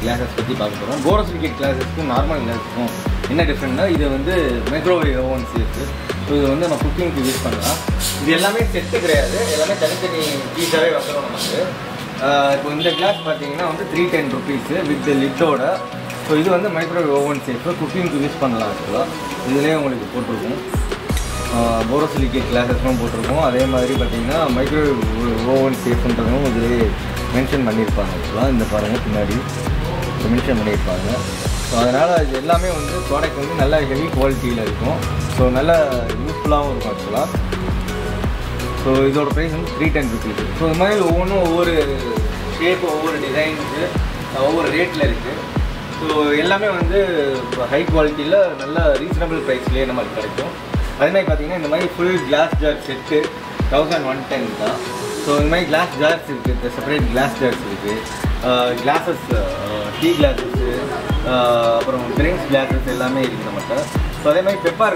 classes பற்றி பார்க்க போகிறோம் போரோசிலிகேட் கிளாஸஸ்க்கும் நார்மல் கிளாஸஸ்க்கும் என்ன டிஃப்ரெண்ட்னா இது வந்து மைக்ரோவேவ் ஓவன் சேஃப்ட்டு ஸோ இது வந்து நம்ம குக்கிங்க்கு யூஸ் பண்ணலாம் இது எல்லாமே செட்டு கிடையாது எல்லாமே தனித்தனி பீஸாகவே வந்துடும் நமக்கு ஆஹ் இப்போ இந்த கிளாஸ் பார்த்தீங்கன்னா வந்து த்ரீ டென் ருபீஸு வித் லிட்டோட ஸோ இது வந்து மைக்ரோவேவ் ஓவன் சேஃபு குக்கிங்க்கு யூஸ் பண்ணலாம் ஆக்சுவலாக இதுலேயே உங்களுக்கு போட்டிருக்கும் போரோசிலிகேட் கிளாஸஸ்லாம் போட்டிருக்கோம் அதே மாதிரி பார்த்தீங்கன்னா மைக்ரோவேவ் ஓவன் சேஃப்ன்றதும் இதுலேயே மென்ஷன் பண்ணியிருப்பாங்க ஆக்சுவலாக இந்த பாருங்கள் பின்னாடி மென்ஷன் பண்ணியிருப்பாங்க ஸோ அதனால் இது எல்லாமே வந்து ப்ராடக்ட் வந்து நல்ல ஹெவி குவாலிட்டியில் இருக்கும் ஸோ நல்ல யூஸ்ஃபுல்லாகவும் இருக்கும் ஆக்சுவலாக ஸோ இதோட ப்ரைஸ் வந்து த்ரீ டென் ருபீஸ் ஸோ இது மாதிரி ஒவ்வொன்றும் ஒவ்வொரு ஷேப் ஒவ்வொரு டிசைன்ஸு ஒவ்வொரு ரேட்டில் இருக்குது ஸோ எல்லாமே வந்து ஹை குவாலிட்டியில் நல்ல ரீசனபிள் ப்ரைஸ்லேயே நமக்கு கிடைக்கும் அதே மாதிரி பார்த்தீங்கன்னா இந்த மாதிரி full glass jar set thousand one ten தான் ஸோ இந்த மாதிரி கிளாஸ் ஜார்ஸ் இருக்குது இந்த செப்பரேட் கிளாஸ் ஜார்ஸ் இருக்குது கிளாஸஸ் டீ கிளாஸஸ்ஸு அப்புறம் ட்ரிங்க்ஸ் கிளாஸஸ் எல்லாமே இருக்குது நம்மகிட்ட ஸோ அதே மாதிரி பெப்பர்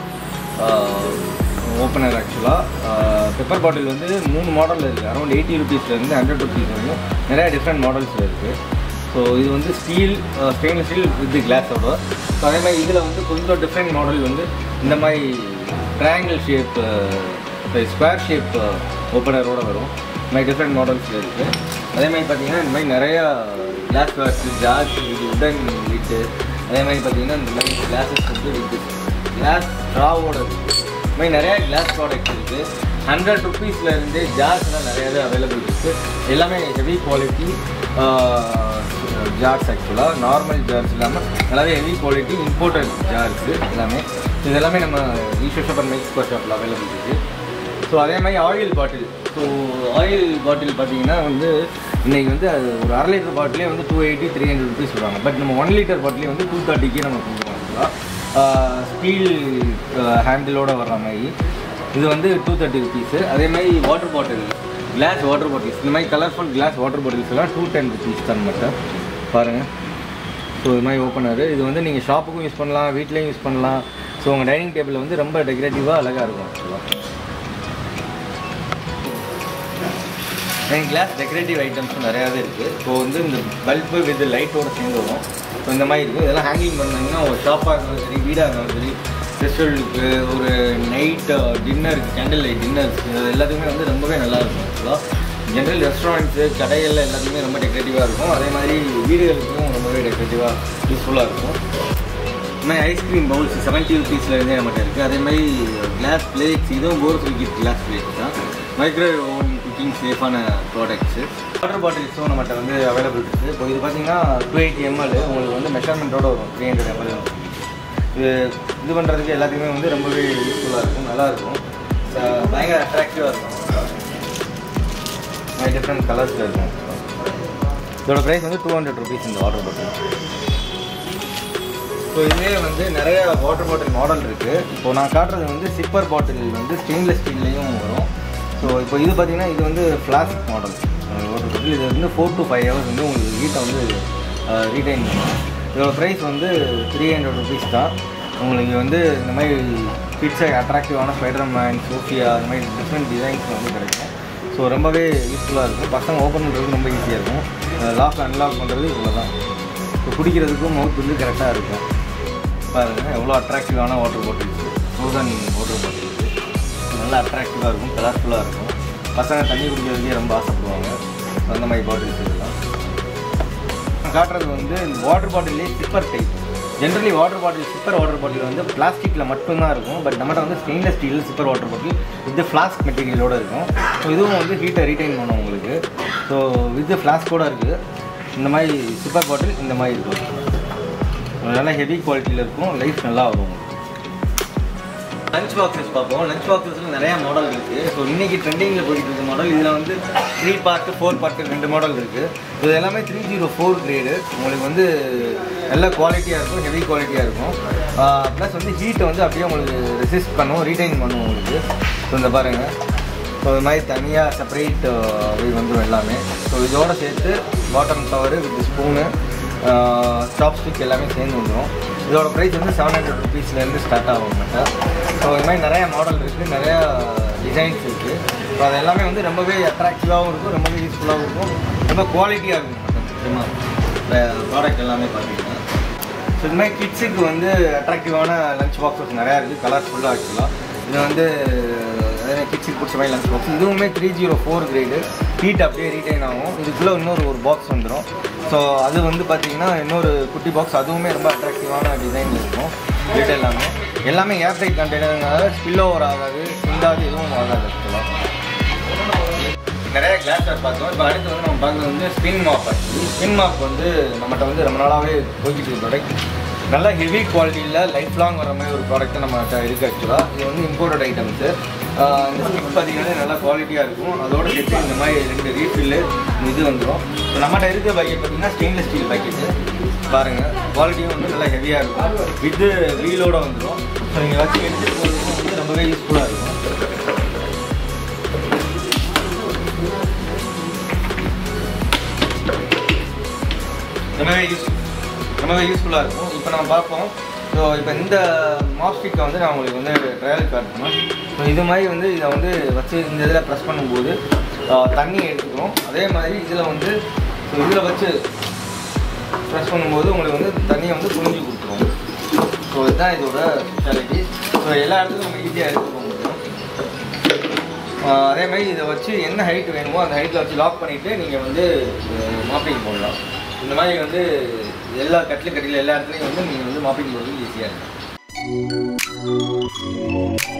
ஓப்பனர் ஆக்சுவலாக பெப்பர் பாட்டில் வந்து மூணு மாடலில் இருக்குது அரௌண்ட் எயிட்டி ருபீஸ்லேருந்து ஹண்ட்ரட் ருபீஸ் வரைக்கும் நிறையா டிஃப்ரெண்ட் மாடல்ஸில் இருக்குது ஸோ இது வந்து ஸ்டீல் ஸ்டெயின்லெஸ் ஸ்டீல் வித் கிளாஸோட ஸோ அதே மாதிரி இதில் வந்து கொஞ்சம் டிஃப்ரெண்ட் மாடல் வந்து இந்த மாதிரி ட்ரையாங்கிள் ஷேப் ஸ்கொயர் ஷேப் ஓப்பனரோட வரும் இந்த மாதிரி டிஃப்ரெண்ட் மாடல்ஸில் இருக்குது அதே மாதிரி பார்த்தீங்கன்னா இந்த மாதிரி நிறையா கிளாஸ் கிளாஸ் ஜார்ஸ் இது உடன் லிட்டு அதே மாதிரி பார்த்தீங்கன்னா இந்த மாதிரி கிளாஸஸ் வந்து வித் கிளாஸ் ட்ராவோட இருக்குது இந்த மாதிரி நிறையா கிளாஸ் ப்ராடக்ட் இருக்குது ஹண்ட்ரட் ருபீஸ்லேருந்து ஜார்ஸ்லாம் நிறையாவே அவைலபிள் இருக்குது எல்லாமே ஹெவி குவாலிட்டி ஜார்ஸ் ஆக்சுவலாக நார்மல் ஜார்ஸ் இல்லாமல் நல்லாவே ஹெவி குவாலிட்டி இம்போர்ட்டட் ஜார்ஸு எல்லாமே இது எல்லாமே நம்ம ஈஷோ ஷாப் அண்ட் மெக்ஸ்கோ ஷாப்பில் அவைலபிள் இருக்குது ஸோ அதே மாதிரி oil bottle so oil bottle பார்த்தீங்கன்னா வந்து இன்றைக்கி வந்து அது ஒரு அரை லிட்டர் பாட்டிலே வந்து two eighty three hundred rupees சொல்லுவாங்க பட் நம்ம ஒன் லிட்டர் பாட்டிலே வந்து டூ தேர்ட்டிக்கே நம்ம கொடுக்குறோம் ஸ்டீல் ஹேண்டிலோட வர்ற மாதிரி இது வந்து டூ தேர்ட்டி ருபீஸு அதே மாதிரி water bottle glass water bottles இந்த மாதிரி கலர்ஃபுல் கிளாஸ் வாட்டர் பாட்டில்ஸ் எல்லாம் டூ டென் ருபீஸ் தான் மட்டும் பாருங்கள் ஸோ இது மாதிரி ஓப்பனர் இது வந்து நீங்கள் ஷாப்புக்கும் யூஸ் பண்ணலாம் வீட்லேயும் யூஸ் பண்ணலாம் ஸோ உங்கள் டைனிங் டேபிள் வந்து ரொம்ப டெக்கரேட்டிவாக அழகாக இருக்கும் ஆக்சுவலாக என் கிளாஸ் டெக்கரேட்டிவ் ஐட்டம்ஸ் நிறையாவே இருக்குது ஸோ வந்து இந்த பல்பு வித் லைட்டோட சேர்ந்து வரும் ஸோ இந்த மாதிரி இருக்குது இதெல்லாம் ஹேங்கிங் பண்ணீங்கன்னா ஒரு ஷாப்பாக இருந்தாலும் சரி வீடாக இருந்தாலும் சரி ஃபெஸ்டிவலுக்கு ஒரு நைட் டின்னருக்கு கேண்டில் லைட் டின்னர்ஸ் இது எல்லாத்துக்குமே வந்து ரொம்பவே நல்லா இருக்கும் ஆக்சுவலாக ஜென்ரல் ரெஸ்டாரண்ட்ஸு கடைகளில் எல்லாத்துக்குமே ரொம்ப டெக்கரேட்டிவாக இருக்கும் அதே மாதிரி வீடுகளுக்கும் ரொம்பவே டெக்கரேட்டிவாக யூஸ்ஃபுல்லாக இருக்கும் இது மாதிரி ஐஸ்கிரீம் பவுல்ஸ் செவன்ட்டி ருபீஸ்லேருந்தே நம்மகிட்ட இருக்குது அதே மாதிரி கிளாஸ் பிளேட்ஸ் இதுவும் போர் சுருக்கிட் கிளாஸ் பிளேட்ஸ் தான் மைக்ரோவேவ் ஓவன் குக்கிங் சேஃபான ப்ராடக்ட்ஸு வாட்டர் பாட்டில்ஸும் நம்மகிட்ட வந்து அவைலபிள் இருக்குது இப்போ இது பார்த்தீங்கன்னா டூ எயிட்டி எம்எல் உங்களுக்கு வந்து மெஷர்மெண்ட்டோட வரும் த்ரீ ஹண்ட்ரட் எம்எல் இது இது பண்ணுறதுக்கு எல்லாத்துக்குமே வந்து ரொம்பவே யூஸ்ஃபுல்லாக இருக்கும் நல்லாயிருக்கும் பயங்கர அட்ராக்டிவாக இருக்கும் டிஃப்ரெண்ட் கலர்ஸில் இருக்கும் இதோட ப்ரைஸ் வந்து டூ ஹண்ட்ரட் ருபீஸ் இந்த வாட்டர் பாட்டில் ஸோ இதுலேயே வந்து நிறைய வாட்டர் பாட்டில் மாடல் இருக்குது இப்போ நான் காட்டுறது வந்து சிப்பர் பாட்டில் வந்து ஸ்டெயின்லெஸ் ஸ்டீல்லையும் வரும் ஸோ இப்போ இது பார்த்தீங்கன்னா இது வந்து ஃப்ளாஸ்க் மாடல் வாட்டர் பாட்டில் இது வந்து ஃபோர் டு ஃபைவ் ஹவர்ஸ் வந்து உங்களுக்கு ஹீட்டை வந்து ரீடைன் பண்ணும் இதோட ப்ரைஸ் வந்து த்ரீ ஹண்ட்ரட் ருபீஸ் தான் உங்களுக்கு வந்து இந்த மாதிரி கிட்ஸை அட்ராக்டிவான ஸ்பைடர் மேன் சோஃபியா இந்த மாதிரி டிஃப்ரெண்ட் டிசைன்ஸ் வந்து கிடைக்கும் ஸோ ரொம்பவே யூஸ்ஃபுல்லாக இருக்கும் பசங்க ஓப்பன் பண்ணுறதுக்கு ரொம்ப ஈஸியாக இருக்கும் லாக் அன்லாக் பண்ணுறது இவ்வளோ தான் இப்போ குடிக்கிறதுக்கும் மவுத் வந்து கரெக்டாக இருக்கும் பாருங்கள் எவ்வளோ அட்ராக்டிவான water bottles thousand water bottles நல்லா அட்ராக்டிவாக இருக்கும் கலர்ஃபுல்லாக இருக்கும் பசங்க தண்ணி குடிக்கிறதுக்கே ரொம்ப ஆசைப்படுவாங்க அந்த மாதிரி பாட்டில்ஸ் இதெல்லாம் நான் காட்டுறது வந்து இந்த வாட்டர் பாட்டிலே sipper type generally water bottle sipper water bottle வந்து பிளாஸ்டிக்கில் மட்டும்தான் இருக்கும் பட் நம்மகிட்ட வந்து stainless steel sipper water bottle with flask மெட்டீரியலோடு இருக்கும் ஸோ இதுவும் வந்து ஹீட்டை ரீட்டைன் பண்ணும் உங்களுக்கு ஸோ வித் ஃப்ளாஸ்கோடு இருக்குது இந்த மாதிரி சிப்பர் பாட்டில் இந்த மாதிரி இருக்கும் நல்லா ஹெவி குவாலிட்டியில் இருக்கும் லைஃப் நல்லா வரும் லஞ்ச் பாக்ஸஸ் பார்ப்போம் லஞ்ச் பாக்ஸஸில் நிறையா மாடல் இருக்குது ஸோ இன்றைக்கி ட்ரெண்டிங்கில் போயிட்டு இருக்க மாடல் இதில் வந்து த்ரீ பார்ட்டு ஃபோர் பார்ட்டு ரெண்டு மாடல் இருக்குது இது எல்லாமே த்ரீ ஜீரோ ஃபோர் கிரேடு உங்களுக்கு வந்து நல்ல குவாலிட்டியாக இருக்கும் ஹெவி குவாலிட்டியாக இருக்கும் ப்ளஸ் வந்து ஹீட்டை வந்து அப்படியே உங்களுக்கு ரெசிஸ்ட் பண்ணும் ரீடைன் பண்ணும் உங்களுக்கு ஸோ இந்த பாருங்கள் ஸோ இது மாதிரி தனியாக செப்பரேட் இது வந்துடும் எல்லாமே ஸோ இதோட சேர்த்து bottom cover with spoon chopstick எல்லாமே சேர்ந்து வந்துடும் இதோட ப்ரைஸ் வந்து செவன் ஹண்ட்ரட் ருபீஸ்லேருந்து ஸ்டார்ட் ஆகும் மட்டும் ஸோ இது மாதிரி நிறையா மாடல் இருக்குது நிறையா டிசைன்ஸ் இருக்குது ஸோ அது எல்லாமே வந்து ரொம்பவே அட்ராக்டிவாகவும் இருக்கும் ரொம்பவே யூஸ்ஃபுல்லாகவும் இருக்கும் ரொம்ப குவாலிட்டியாக இருக்கும் மட்டும் முக்கியமாக ப்ராடக்ட் எல்லாமே பார்த்தீங்கன்னா ஸோ இது மாதிரி கிட்ஸுக்கு வந்து அட்ராக்டிவான லஞ்ச் பாக்ஸஸ் நிறையா இருக்குது கலர்ஃபுல்லாக ஆக்சுவலாக இது வந்து கிட்ஸுக்கு பிடிச்ச மாதிரி லஞ்ச் பாக்ஸ் இதுவுமே three zero four grade heat அப்படியே ரீட்டைன் ஆகும் இதுக்குள்ளே இன்னொரு ஒரு பாக்ஸ் வந்துடும் ஸோ அது வந்து பார்த்தீங்கன்னா இன்னொரு குட்டி பாக்ஸ் அதுவுமே ரொம்ப அட்ராக்டிவான டிசைனில் இருக்கும் ரேட் எல்லாமே எல்லாமே ஏர்டைட் கண்டெய்னருங்காக ஸ்பில் ஓவர் ஆகாது சிந்தாது எதுவும் ஆகாது ஆக்சுவலாக நிறைய கிளாஸ் வேர் பார்த்தோம் இப்போ அடுத்து வந்து நம்ம பார்க்குறது வந்து spin mop actually spin mop வந்து நம்மகிட்ட வந்து ரொம்ப நாளாகவே போய்கிட்டு இருக்க ப்ராடக்ட் நல்லா ஹெவி குவாலிட்டியில் லைஃப் லாங் வர மாதிரி ஒரு ப்ராடக்ட் நம்மகிட்ட இருக்குது ஆக்சுவலாக இது வந்து இம்போர்ட்டட் ஐட்டம்ஸு இந்த ஸ்டிக் பார்த்தீங்கன்னா நல்லா குவாலிட்டியாக இருக்கும் அதோட சேர்த்து இந்த மாதிரி ரெண்டு ரீஃபில்லு இது வந்துடும் ஸோ நம்மகிட்ட இருக்க பக்கெட் பார்த்தீங்கன்னா ஸ்டெயின்லெஸ் ஸ்டீல் பக்கெட்டு பாருங்கள் குவாலிட்டியும் வந்து நல்லா ஹெவியாக இருக்கும் வித்து வீலோட வந்துடும் ஸோ நீங்கள் வச்சு எடுத்துகிட்டு போகிறதுக்கும் வந்து ரொம்பவே யூஸ்ஃபுல்லாக இருக்கும் ரொம்பவே யூஸ் ரொம்பவே யூஸ்ஃபுல்லாக இருக்கும் இப்போ நம்ம பார்ப்போம் ஸோ இப்போ இந்த மாப்ஸ்டிக்கை வந்து நான் உங்களுக்கு வந்து ட்ரையல் காட்டணும் ஸோ இது மாதிரி வந்து இதை வந்து வச்சு இந்த இதில் ப்ரெஸ் பண்ணும்போது ஆஹ், தண்ணி எடுத்துக்கிறோம் அதே மாதிரி இதில் வந்து ஸோ இதில் வச்சு ப்ரெஸ் பண்ணும்போது உங்களுக்கு வந்து தண்ணியை வந்து புரிஞ்சு கொடுத்துரும் ஸோ இதுதான் இதோட ஸ்பெஷாலிட்டி ஸோ எல்லா இடத்துக்கும் நம்ம ஈஸியாக எடுத்து போக முடியும் ஆஹ், அதே மாதிரி இதை வச்சு என்ன ஹைட் வேணுமோ அந்த ஹைட்டில் வச்சு லாக் பண்ணிவிட்டு நீங்கள் வந்து மாப்பிங் போடலாம் இந்த மாதிரி வந்து எல்லா கட்டில் கட்டில எல்லா இடத்துலையும் வந்து நீங்கள் வந்து மாப்பிங் போடுறது ஈஸியாக இருக்கும்